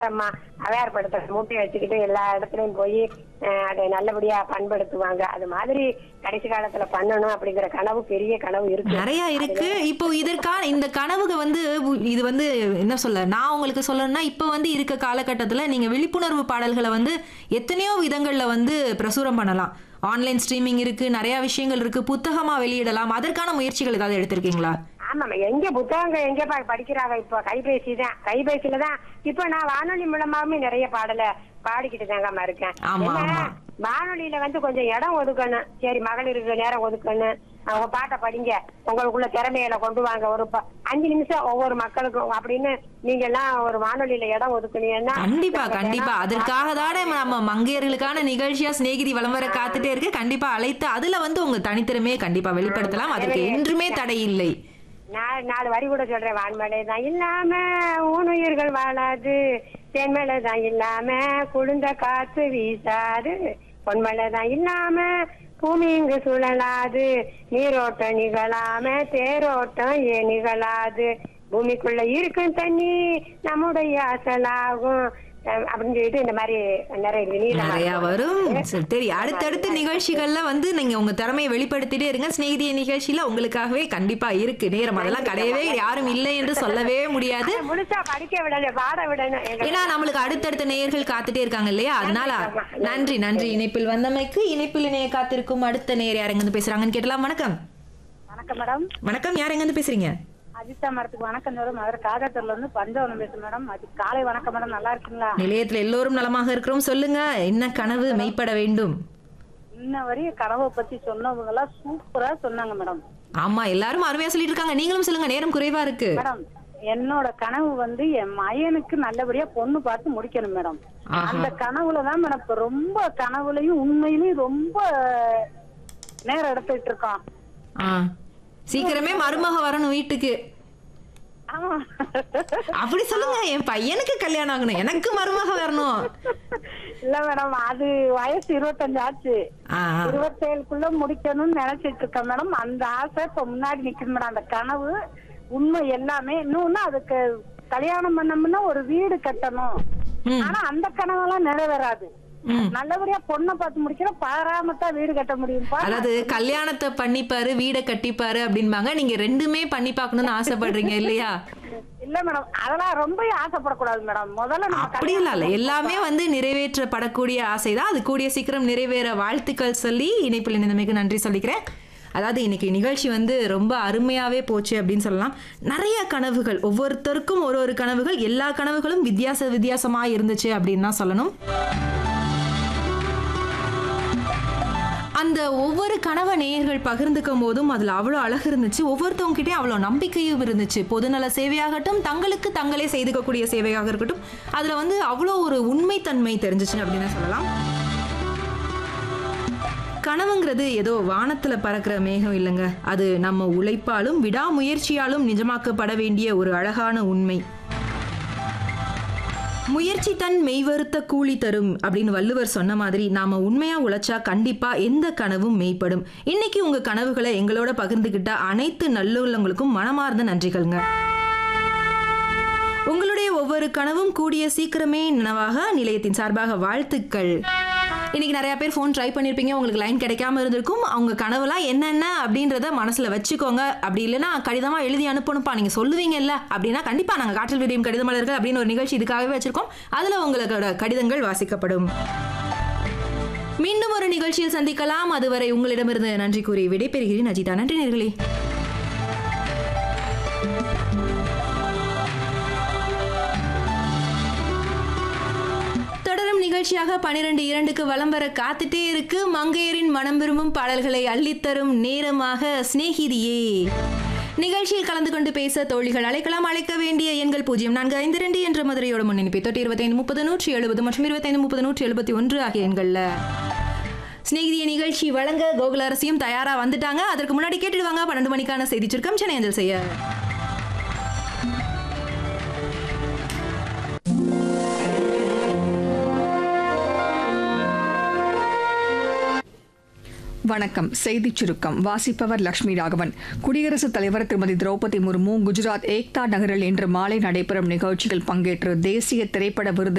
அம்மா அவேர்படுத்த மூட்டை வச்சுக்கிட்டு எல்லா இடத்துலயும் போய் அஹ், அதை நல்லபடியா பண்படுத்துவாங்க அது மாதிரி கடைசி காலத்துல பண்ணணும் அப்படிங்கிற கனவு பெரிய கனவு இருக்கு நிறைய இருக்கு இப்போ இதற்கான இந்த கனவுக வந்து உ- இது வந்து என்ன சொல்ல நான் உங்களுக்கு சொல்லணும்னா இப்போ வந்து இருக்க காலகட்டத்துல நீங்க விழிப்புணர்வு பாடல்களை வந்து எத்தனையோ விதங்கள்ல வந்து பிரசுரம் பண்ணலாம் ஆன்லைன் ஸ்ட்ரீமிங் இருக்கு நிறைய விஷயங்கள் இருக்கு புத்தகமா வெளியிடலாம் அதற்கான முயற்சிகள் ஏதாவது எடுத்திருக்கீங்களா ஆமாம் எங்க புத்தகங்க எங்க பா- படிக்கிறாங்க இப்போ கைபேசி தான் கைபேசியில தான் இப்போ நான் வானொலி மூலமாவே நிறைய பாடல பாடிக்கிட்டு தாங்கம்மா இருக்கேன் ஆமா, என்ன, ஆமா. வானொலியில வந்து கொஞ்சம் இடம் ஒதுக்கணும் சரி மகளிருக்கு நேரம் ஒதுக்கணும் அவங்க பாட்டை படிங்க உங்களுக்குள்ள திறமைகளை கொண்டு வாங்க ஒரு ப- அஞ்சு நிமிஷம் ஒவ்வொரு மக்களுக்கும் அப்படின்னு நீங்க எல்லாம் ஒரு வானொலியில இடம் ஒதுக்குனீங்கன்னா கண்டிப்பா கண்டிப்பா அதற்காக தானே நம்ம மங்கையர்களுக்கான நிகழ்ச்சியா சிநேகிதி விளம்பர காத்துட்டே இருக்கு கண்டிப்பா அழைத்து அதுல வந்து உங்க தனித்திறமையை கண்டிப்பா வெளிப்படுத்தலாம் அதற்கு என்றுமே தடை இல்லை நான் நாலு வரி கூட சொல்றேன் வான்மலை தான் இல்லாம ஊனுயிர்கள் வாழாது தென்மலை தான் இல்லாம குளிர்ந்த காத்து வீசாது பொன்மலை தான் இல்லாம பூமி இங்கு சுழலாது நீரோட்டம் நிகழாம தேரோட்டம் ஏன் நிகழாது பூமிக்குள்ள இருக்கும் தண்ணி நம்முடைய அசலாகும் அஹ் அப்படின்னு சொல்லிட்டு இந்த மாதிரி நிறைய நீளமா நிறைய இருக்கும். வரும் சரி சரி அடுத்தடுத்த நிகழ்ச்சிகள்ல வந்து நீங்க உங்க திறமையை வெளிப்படுத்திட்டே இருங்க சிநேகிதிய நிகழ்ச்சியில உங்களுக்காகவே கண்டிப்பா இருக்கு நேரம் அதெல்லாம் கிடையவே யாரும் இல்லை என்று சொல்லவே முடியாது அதை முழுசா படிக்க விடணும் பாட விடணும் எங்க- ஏன்னா நம்மளுக்கு அடுத்தடுத்த நேயர்கள் காத்துட்டே இருக்காங்க இல்லையா அதனால நன்றி நன்றி இணைப்பில் வந்தமைக்கு இணைப்பில் இணைய காத்திருக்கும் அடுத்த நேயர் யார் எங்க பேசுறாங்கன்னு கேட்டலாம் வணக்கம் வணக்கம் மேடம் வணக்கம் யார் எங்க பேசுறீங்க அஜிதா மரத்துக்கு வணக்கம் மேடம் மதுரை காதாத்தூர்ல இருந்து பஞ்சவனம் பேசுறேன் மேடம் அது காலை வணக்கம் மேடம் நல்லா இருக்கீங்களா நிலையத்துல எல்லோரும் நலமாக இருக்கிறோம் சொல்லுங்க என்ன கனவு மெய்ப்பட வேண்டும் இன்ன வரையும் கனவை பத்தி சொன்னவங்க எல்லாம் சூப்பரா சொன்னாங்க மேடம் ஆமா எல்லாரும் அருமையா சொல்லிட்டு இருக்காங்க நீங்களும் சொல்லுங்க நேரம் குறைவா இருக்கு மேடம் என்னோட கனவு வந்து என் மயனுக்கு நல்லபடியா பொண்ணு பார்த்து முடிக்கணும் மேடம் ஆஹா. அந்த கனவுல தான் மேடம் இப்ப ரொம்ப கனவுலயும் உண்மையிலயும் ரொம்ப நேரம் எடுத்துட்டு இருக்கோம் ஆ சீக்கிரமே மருமக வரணும் வீட்டுக்கு ஆமா அப்படி சொல்லுங்க என் பையனுக்கு கல்யாணம் ஆகணும் எனக்கு மருமக வரணும் இல்ல மேடம் அது வயசு இருபத்தஞ்சு ஆச்சு ஆ, ஆ. இருபத்தேழுக்குள்ள முடிக்கணும்னு நினைச்சிட்டு இருக்கேன் மேடம் அந்த ஆசை இப்ப முன்னாடி நிக்குது மேடம் அந்த கனவு உண்மை எல்லாமே இன்னொன்னு அதுக்கு கல்யாணம் பண்ணோம்னா ஒரு வீடு கட்டணும் ம். ஆனா அந்த கனவெல்லாம் நிறைவேறாது ம். நல்லபடியா பொண்ணை பார்த்து முடிக்கிற பாராமத்தான் வீடு கட்ட முடியும்பா அதாவது கல்யாணத்தை பண்ணிப்பாரு வீடை கட்டிப்பாரு அப்படின்பாங்க நீங்க ரெண்டுமே பண்ணி பார்க்கணும்னு ஆசைப்படுறீங்க இல்லையா இல்ல மேடம் அதெல்லாம் ரொம்ப ஆசைப்படக்கூடாது மேடம் முதல்ல நம்ம அப்படி இல்ல இல்ல எல்லாமே வந்து நிறைவேற்றப்படக்கூடிய ஆசைதான் அது கூடிய சீக்கிரம் நிறைவேற வாழ்த்துக்கள் சொல்லி இணைப்பில் இணைந்தமைக்கு நன்றி சொல்லிக்கிறேன் அதாவது இன்னைக்கு நிகழ்ச்சி வந்து ரொம்ப அருமையாவே போச்சு அப்படின்னு சொல்லலாம் நிறைய கனவுகள் ஒவ்வொருத்தருக்கும் ஒரு ஒரு கனவுகள் எல்லா கனவுகளும் வித்தியாச வித்தியாசமா இருந்துச்சு அப்படின்னு தான் சொல்லணும் அந்த ஒவ்வொரு கனவை நேயர்கள் பகிர்ந்துக்கும் போதும் அதுல அவ்வளோ அழகு இருந்துச்சு ஒவ்வொருத்தவங்க கிட்டே அவ்வளோ நம்பிக்கையும் இருந்துச்சு பொதுநல சேவையாகட்டும் தங்களுக்கு தங்களே செய்துக்கக்கூடிய சேவையாக இருக்கட்டும் அதுல வந்து அவ்வளோ ஒரு உண்மைத்தன்மை தெரிஞ்சிச்சு அப்படின்னு சொல்லலாம் கனவுங்கிறது ஏதோ வானத்துல பறக்கிற மேகம் இல்லைங்க அது நம்ம உழைப்பாலும் விடாமுயற்சியாலும் நிஜமாக்கப்பட வேண்டிய ஒரு அழகான உண்மை முயற்சி தன் மெய்வருத்த கூலி தரும் அப்படின்னு வள்ளுவர் சொன்ன மாதிரி நாம உண்மையா உழைச்சா கண்டிப்பா எந்த கனவும் மெய்ப்படும் இன்னைக்கு உங்க கனவுகளை எங்களோட பகிர்ந்துகிட்ட அனைத்து நல்லுள்ளங்களுக்கும் மனமார்ந்த நன்றிகள்ங்க உங்களுடைய ஒவ்வொரு கனவும் கூடிய சீக்கிரமே நனவாக நிலையத்தின் சார்பாக வாழ்த்துக்கள் இன்னைக்கு நிறைய பேர் ஃபோன் ட்ரை பண்ணியிருப்பீங்க உங்களுக்கு லைன் கிடைக்காம இருந்திருக்கும் அவங்க கனவுலாம் என்னென்ன அப்படின்றத மனசுல வச்சுக்கோங்க அப்படி இல்லைன்னா கடிதமா எழுதி அனுப்பணும்ப்பா நீங்க சொல்லுவீங்கல்ல அப்படின்னா கண்டிப்பா நாங்க காற்றில் விரியும் கடித மலர்கள் அப்படின்னு ஒரு நிகழ்ச்சி இதுக்காகவே வச்சிருக்கோம் அதுல உங்களோட கடிதங்கள் வாசிக்கப்படும் மீண்டும் ஒரு நிகழ்ச்சியில் சந்திக்கலாம் அதுவரை உங்களிடமிருந்து நன்றி கூறி விடைபெறுகிறேன் அஜிதா நன்றி நேர்களே தொடரும் நிகழ்ச்சியாக பனிரெண்டு இரண்டுக்கு வலம் வர காத்துட்டே இருக்கு மங்கையரின் மனம் விரும்பும் பாடல்களை அள்ளித்தரும் நேரமாக சிநேகிதியே நிகழ்ச்சியில் கலந்து கொண்டு பேச தோழிகள் அழைக்கலாம் அழைக்க வேண்டிய எண்கள் பூஜ்ஜியம் நான்கு ஐந்து ரெண்டு என்ற மதுரையோட முன்னிணைப்பை தொட்டு இருபத்தைந்து முப்பது நூற்றி எழுபது மற்றும் இருபத்தைந்து முப்பது நூற்றி எழுபத்தி ஒன்று ஆகிய எண்கள்ல சிநேகிதிய நிகழ்ச்சி வழங்க கோகுல அரசியும் தயாரா வந்துட்டாங்க அதற்கு முன்னாடி கேட்டுடுவாங்க பன்னெண்டு மணிக்கான செய்தி சுருக்கம் சென்னை அஞ்சல் செய்ய வணக்கம் செய்திச் சுருக்கம் வாசிப்பவர் லட்சுமி ராகவன் குடியரசுத் தலைவர் திருமதி திரௌபதி முர்மு குஜராத் ஏக்தா நகரில் இன்று மாலை நடைபெறும் நிகழ்ச்சியில் பங்கேற்று தேசிய திரைப்பட விருது